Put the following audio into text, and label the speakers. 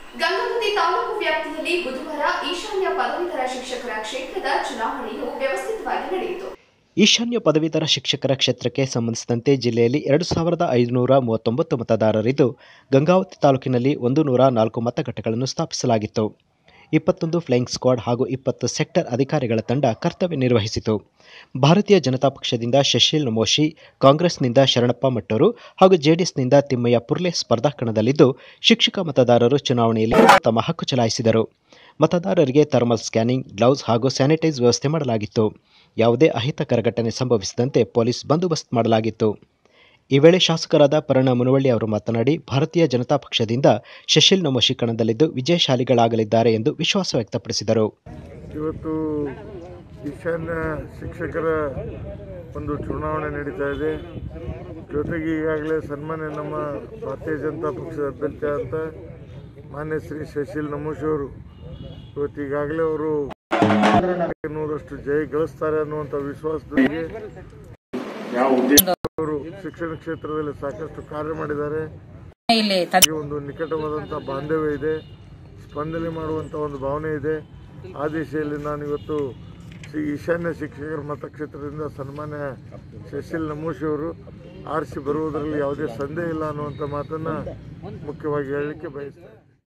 Speaker 1: ಗಂಗಾವತಿ ತಾಲೂಕು ವ್ಯಾಪ್ತಿಯಲ್ಲಿ ಬುಧವಾರ ಈಶಾನ್ಯ ಪದವೀಧರ ಶಿಕ್ಷಕರ ಕ್ಷೇತ್ರದ ಚುನಾವಣೆಯು ವ್ಯವಸ್ಥಿತವಾಗಿ ನಡೆಯಿತು
Speaker 2: ಈಶಾನ್ಯ ಪದವೀಧರ ಶಿಕ್ಷಕರ ಕ್ಷೇತ್ರಕ್ಕೆ ಸಂಬಂಧಿಸಿದಂತೆ ಜಿಲ್ಲೆಯಲ್ಲಿ ಎರಡು ಸಾವಿರದ ಐದುನೂರ ಮೂವತ್ತೊಂಬತ್ತು ಮತದಾರರಿದ್ದು ಗಂಗಾವತಿ ತಾಲೂಕಿನಲ್ಲಿ ಒಂದು ನೂರ ನಾಲ್ಕು ಮತಗಟ್ಟೆಗಳನ್ನು ಸ್ಥಾಪಿಸಲಾಗಿತ್ತು ಇಪ್ಪತ್ತೊಂದು ಫ್ಲೈಯಿಂಗ್ ಸ್ಕ್ವಾಡ್ ಹಾಗೂ ಇಪ್ಪತ್ತು ಸೆಕ್ಟರ್ ಅಧಿಕಾರಿಗಳ ತಂಡ ಕರ್ತವ್ಯ ನಿರ್ವಹಿಸಿತು ಭಾರತೀಯ ಜನತಾ ಪಕ್ಷದಿಂದ ಶಶೀಲ್ ನಮೋಶಿ ಕಾಂಗ್ರೆಸ್ನಿಂದ ಶರಣಪ್ಪ ಮಟ್ಟೂರು ಹಾಗೂ ಜೆಡಿಎಸ್ನಿಂದ ತಿಮ್ಮಯ್ಯ ಪುರ್ಲೆ ಸ್ಪರ್ಧಾ ಕಣದಲ್ಲಿದ್ದು ಶಿಕ್ಷಕ ಮತದಾರರು ಚುನಾವಣೆಯಲ್ಲಿ ತಮ್ಮ ಹಕ್ಕು ಚಲಾಯಿಸಿದರು ಮತದಾರರಿಗೆ ಥರ್ಮಲ್ ಸ್ಕ್ಯಾನಿಂಗ್ ಗ್ಲೌಸ್ ಹಾಗೂ ಸ್ಯಾನಿಟೈಸ್ ವ್ಯವಸ್ಥೆ ಮಾಡಲಾಗಿತ್ತು ಯಾವುದೇ ಅಹಿತಕರ ಘಟನೆ ಸಂಭವಿಸದಂತೆ ಪೊಲೀಸ್ ಬಂದೋಬಸ್ತ್ ಮಾಡಲಾಗಿತ್ತು ಈ ವೇಳೆ ಶಾಸಕರಾದ ಪರಣ ಮುನವಳ್ಳಿ ಅವರು ಮಾತನಾಡಿ ಭಾರತೀಯ ಜನತಾ ಪಕ್ಷದಿಂದ ಶಶೀಲ್ ನಮೋಶಿ ಕಣದಲ್ಲಿದ್ದು ವಿಜಯಶಾಲಿಗಳಾಗಲಿದ್ದಾರೆ ಎಂದು ವಿಶ್ವಾಸ ವ್ಯಕ್ತಪಡಿಸಿದರು
Speaker 3: ಇವತ್ತು ಈಶಾನ್ಯ ಶಿಕ್ಷಕರ ಒಂದು ಚುನಾವಣೆ ನಡೀತಾ ಇದೆ ಜೊತೆಗೆ ಈಗಾಗಲೇ ಸನ್ಮಾನ್ಯ ನಮ್ಮ ಭಾರತೀಯ ಜನತಾ ಪಕ್ಷದ ಅಭ್ಯರ್ಥಿ ಅಂತ ಮಾನ್ಯ ಶ್ರೀ ಶಶೀಲ್ ನಮೋಶಿ ಅವರು ಇವತ್ತು ಈಗಾಗಲೇ ಅವರು ನೂರಷ್ಟು ಜಯ ಗಳಿಸ್ತಾರೆ ಅನ್ನುವಂಥ ವಿಶ್ವಾಸದೊಂದಿಗೆ ಅವರು ಶಿಕ್ಷಣ ಕ್ಷೇತ್ರದಲ್ಲಿ ಸಾಕಷ್ಟು ಕಾರ್ಯ ಮಾಡಿದ್ದಾರೆ
Speaker 4: ಇಲ್ಲಿ
Speaker 3: ಈ ಒಂದು ನಿಕಟವಾದಂಥ ಬಾಂಧವ್ಯ ಇದೆ ಸ್ಪಂದನೆ ಮಾಡುವಂಥ ಒಂದು ಭಾವನೆ ಇದೆ ಆ ದಿಶೆಯಲ್ಲಿ ನಾನು ಇವತ್ತು ಶ್ರೀ ಈಶಾನ್ಯ ಶಿಕ್ಷಕರ ಮತಕ್ಷೇತ್ರದಿಂದ ಸನ್ಮಾನ್ಯ ಶಶೀಲ್ ನಮೋಶಿ ಅವರು ಆರಿಸಿ ಬರುವುದರಲ್ಲಿ ಯಾವುದೇ ಸಂದೇಹ ಇಲ್ಲ ಅನ್ನುವಂಥ ಮಾತನ್ನು ಮುಖ್ಯವಾಗಿ ಹೇಳಲಿಕ್ಕೆ ಬಯಸ್ತೇನೆ